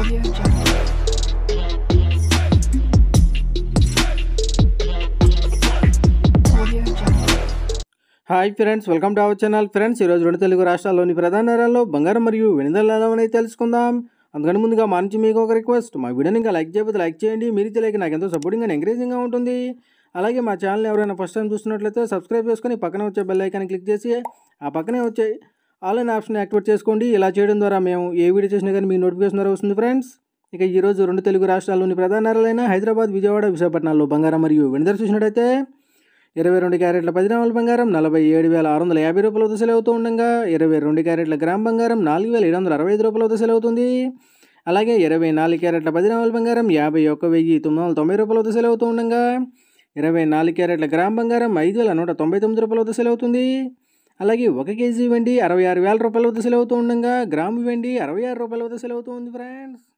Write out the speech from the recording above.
Audio Jungle. Audio Jungle. Hi friends welcome to our channel friends ఈరోజు రెండు తెలుగు రాష్ట్రాల్లోని ప్రధాన నగరాల్లో బంగారం మరియు వెనుదల అనేది తెలుసుకుందాం అందుకని ముందుగా మా నుంచి మీకు ఒక రిక్వెస్ట్ మా వీడియోని ఇంకా లైక్ చేయకపోతే లైక్ చేయండి మీరు ఇచ్చే లైక్ నాకు ఎంతో సపోర్టింగ్ అండ్ ఎంకరేజింగ్గా ఉంటుంది అలాగే మా ఛానల్ ఎవరైనా ఫస్ట్ టైం చూస్తున్నట్లయితే సబ్స్క్రైబ్ చేసుకొని పక్కన వచ్చే బెల్ ఐకాన్ క్లిక్ చేసి ఆ పక్కనే వచ్చే ఆన్లైన్ ఆప్షన్ యాక్టివేట్ చేసుకోండి ఇలా చేయడం ద్వారా మేము ఏ వీడియో చేసినా కానీ మీ నోటిఫికేషన్ ద్వారా వస్తుంది ఫ్రెండ్స్ ఇక ఈరోజు రెండు తెలుగు రాష్ట్రాల్లోని ప్రధాన నగరాలైన హైదరాబాద్ విజయవాడ విశాఖపట్నాల్లో బంగారం మరియు వెనుదల చూసినట్టయితే ఇరవై రెండు క్యారెట్ల పది గ్రాముల బంగారం నలభై ఏడు వేల ఆరు వందల యాభై రూపాయల వద్ద సెలవు అవుతూ ఉండగా ఇరవై రెండు క్యారెట్ల గ్రామ్ బంగారం నాలుగు వేల ఏడు వందల అరవై ఐదు రూపాయల వద్ద సెలవు అవుతుంది అలాగే ఇరవై నాలుగు క్యారెట్ల పది గ్రాముల బంగారం యాభై ఒక్క వెయ్యి తొమ్మిది వందల తొంభై రూపాయల వద్ద సెలవు అవుతూ ఉండగా ఇరవై నాలుగు క్యారెట్ల గ్రామ్ బంగారం ఐదు వేల నూట తొంభై తొమ్మిది రూపాయల వద్ద సెలవు అవుతుంది అలాగే ఒక కేజీ వెండి అరవై ఆరు వేల రూపాయల వద్ద సెలవు అవుతూ ఉండగా గ్రాము వెండి అరవై ఆరు రూపాయల వద్ద సెలవు అవుతుంది ఫ్రెండ్స్